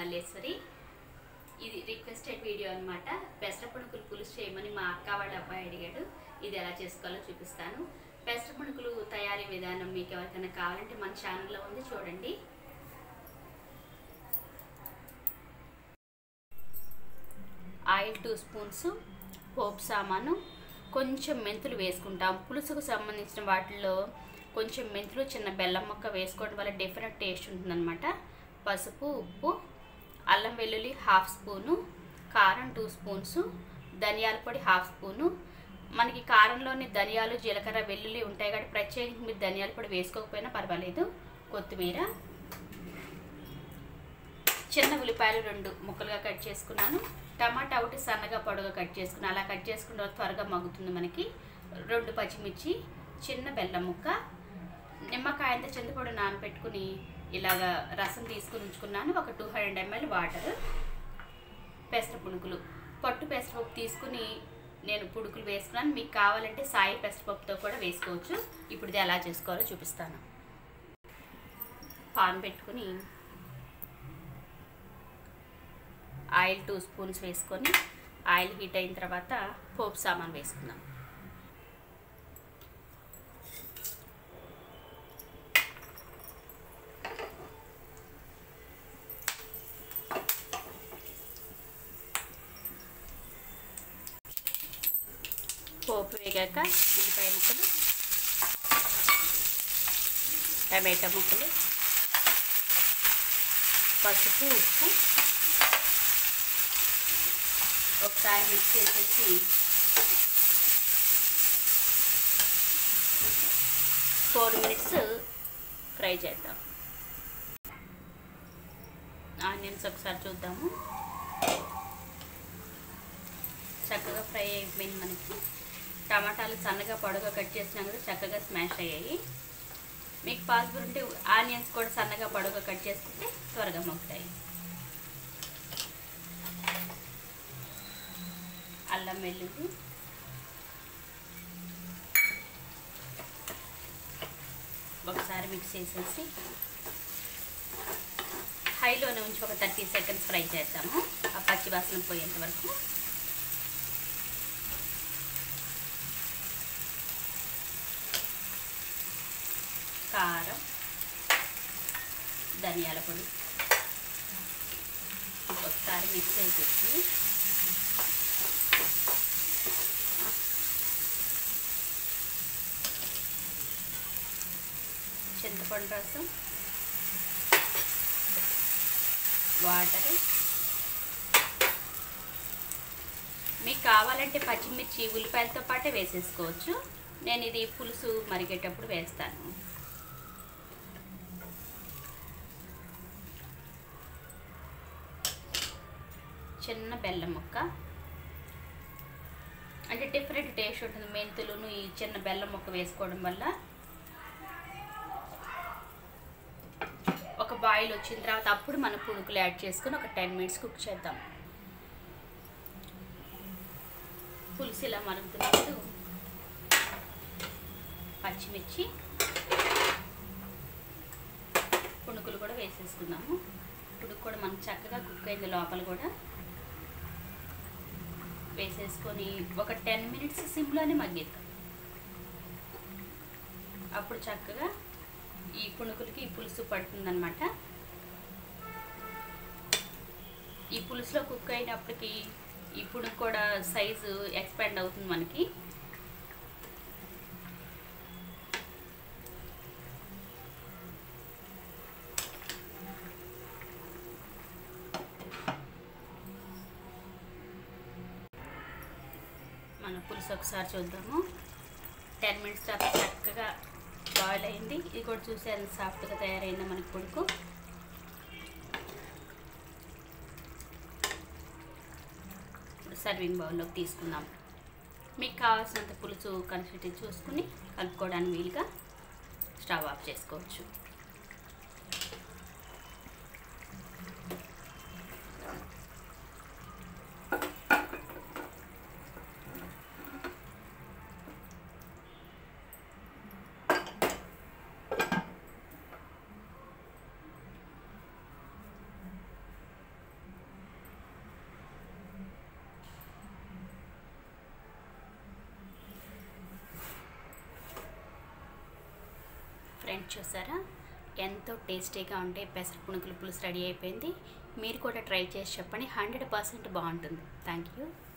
మల్లేశ్వరి ఇది requested video అనమాట పెసర పుణుకులు పులుసు చేయమని మా అక్క వాళ్ళ అబ్బాయి అడిగాడు ఇది ఎలా చేసుకోవాలో చూపిస్తాను పెసర పుణుకులు తయారీ విధానం మీకు ఎవరికైనా కావాలంటే మన ఛానల్లో ఉంది చూడండి ఆయిల్ టూ స్పూన్స్ పోపు సామాను కొంచెం మెంతులు వేసుకుంటాం పులుసుకు సంబంధించిన వాటిల్లో కొంచెం మెంతులు చిన్న బెల్లం ముక్క వేసుకోవడం వల్ల డిఫరెంట్ టేస్ట్ ఉంటుందన్నమాట పసుపు ఉప్పు అల్లం వెల్లుల్లి హాఫ్ స్పూను కారం టూ స్పూన్స్ ధనియాల పొడి హాఫ్ స్పూను మనకి కారంలోని ధనియాలు జీలకర్ర వెల్లుల్లి ఉంటాయి కాబట్టి ప్రత్యేకించి మీరు ధనియాల పొడి వేసుకోకపోయినా పర్వాలేదు కొత్తిమీర చిన్న ఉల్లిపాయలు రెండు ముక్కలుగా కట్ చేసుకున్నాను టమాటా ఒకటి సన్నగా పొడవుగా కట్ చేసుకుని అలా కట్ చేసుకున్న త్వరగా మగ్గుతుంది మనకి రెండు పచ్చిమిర్చి చిన్న బెల్లం ముక్క నిమ్మకాయ అంత చింతపొడి నానబెట్టుకుని ఇలాగా రసం తీసుకుని ఉంచుకున్నాను ఒక టూ హండ్రెడ్ ఎంఎల్ వాటర్ పెసర పుణుకులు పట్టు పెసరపప్పు తీసుకుని నేను పుడుకులు వేసుకున్నాను మీకు కావాలంటే సాయి పెసరపప్పుతో కూడా వేసుకోవచ్చు ఇప్పుడు ఇది ఎలా చేసుకోవాలో చూపిస్తాను పాన్ పెట్టుకుని ఆయిల్ టూ స్పూన్స్ వేసుకొని ఆయిల్ హీట్ అయిన తర్వాత పోపు సామాన్ వేసుకుందాం పోపు వేగాక ఉల్లిపాయ ముక్కలు టమాటా ముక్కలు పసుపు ఉప్పు ఒకసారి మిక్స్ చేసేసి ఫోర్ మినిట్స్ ఫ్రై చేద్దాం ఆనియన్స్ ఒకసారి చూద్దాము చక్కగా ఫ్రై అయిపోయింది మనకి టమాటాలు సన్నగా పొడగా కట్ చేసినా కూడా చక్కగా స్మాష్ అయ్యాయి మీకు పాసిబుల్ ఉంటే ఆనియన్స్ కూడా సన్నగా పొడగా కట్ చేసుకుంటే త్వరగా మొక్కుతాయి అల్లం వెల్లుల్లి ఒకసారి మిక్స్ చేసేసి హైలోనే ఉంచి ఒక థర్టీ సెకండ్స్ ఫ్రై చేద్దాము ఆ పచ్చి వాసన పోయేంత వరకు కారం ధనియాల పొడి ఒకసారి మిక్స్ చేసేసి చింతపండు రసం వాటర్ మీకు కావాలంటే పచ్చిమిర్చి ఉల్లిపాయలతో పాటే వేసేసుకోవచ్చు నేను ఇది పులుసు మరిగేటప్పుడు వేస్తాను చిన్న బెల్లం ముక్క అంటే డిఫరెంట్ టేస్ట్ ఉంటుంది మెంతులును ఈ చిన్న బెల్లం ముక్క వేసుకోవడం వల్ల ఒక బాయిల్ వచ్చిన తర్వాత అప్పుడు మనం పుణుకులు యాడ్ చేసుకొని ఒక టెన్ మినిట్స్ కుక్ చేద్దాం పులుసు ఇలా మరుగుతున్నప్పుడు పచ్చిమిర్చి పుణుకులు కూడా వేసేసుకుందాము పుణుకు కూడా మనకు చక్కగా కుక్ అయింది లోపల కూడా వేసేసుకొని ఒక టెన్ మినిట్స్ సిమ్లోనే మగ్గిద్దాం అప్పుడు చక్కగా ఈ పుణుకులకి ఈ పులుసు పడుతుందన్నమాట ఈ పులుసులో కుక్ అయినప్పటికి ఈ పుణుకు కూడా సైజు ఎక్స్పాండ్ అవుతుంది మనకి మన పులుసు ఒకసారి చూద్దాము టెన్ మినిట్స్ తర్వాత చక్కగా బాయిల్ అయింది ఇది కూడా చూసి ఎంత సాఫ్ట్గా తయారైందో మనకి పుడుకు సర్వింగ్ బౌల్లోకి తీసుకుందాం మీకు కావాల్సినంత పులుసు కన్సిస్టెన్సీ చూసుకుని కలుపుకోవడానికి వీలుగా స్టవ్ ఆఫ్ చేసుకోవచ్చు ఫ్రెండ్స్ చూసారా ఎంతో టేస్టీగా ఉంటే పెసర పునుకులు పులుసు రెడీ అయిపోయింది మీరు కూడా ట్రై చేసి చెప్పండి హండ్రెడ్ పర్సెంట్ బాగుంటుంది థ్యాంక్ యూ